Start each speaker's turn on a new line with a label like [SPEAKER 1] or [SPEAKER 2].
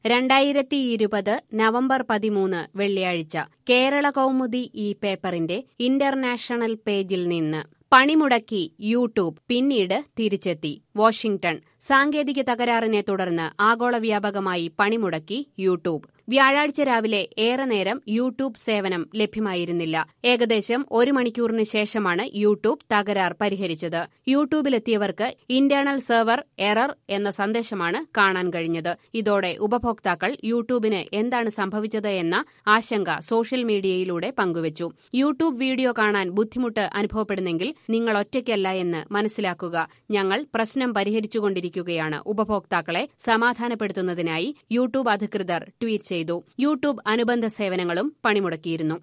[SPEAKER 1] രണ്ടായിരത്തി ഇരുപത് നവംബർ പതിമൂന്ന് വെള്ളിയാഴ്ച കേരള കൗമുദി ഈ പേപ്പറിന്റെ ഇന്റർനാഷണൽ പേജിൽ നിന്ന് പണിമുടക്കി യൂട്യൂബ് പിന്നീട് തിരിച്ചെത്തി വാഷിംഗ്ടൺ സാങ്കേതിക തകരാറിനെ തുടർന്ന് ആഗോള വ്യാപകമായി പണിമുടക്കി യൂട്യൂബ് വ്യാഴാഴ്ച രാവിലെ ഏറെ നേരം യൂട്യൂബ് സേവനം ലഭ്യമായിരുന്നില്ല ഏകദേശം ഒരു മണിക്കൂറിന് ശേഷമാണ് യൂട്യൂബ് തകരാർ പരിഹരിച്ചത് യൂട്യൂബിലെത്തിയവർക്ക് ഇന്റേണൽ സെർവർ എറർ എന്ന സന്ദേശമാണ് കാണാൻ കഴിഞ്ഞത് ഇതോടെ ഉപഭോക്താക്കൾ യൂട്യൂബിന് എന്താണ് സംഭവിച്ചത് എന്ന ആശങ്ക സോഷ്യൽ മീഡിയയിലൂടെ പങ്കുവച്ചു യൂട്യൂബ് വീഡിയോ കാണാൻ ബുദ്ധിമുട്ട് അനുഭവപ്പെടുന്നെങ്കിൽ നിങ്ങൾ ഒറ്റയ്ക്കല്ല എന്ന് മനസ്സിലാക്കുക ഞങ്ങൾ പ്രശ്നം പരിഹരിച്ചുകൊണ്ടിരിക്കുകയാണ് ഉപഭോക്താക്കളെ സമാധാനപ്പെടുത്തുന്നതിനായി യൂട്യൂബ് അധികൃതർ ട്വീറ്റ് ചെയ്തു യൂട്യൂബ് അനുബന്ധ സേവനങ്ങളും പണിമുടക്കിയിരുന്നു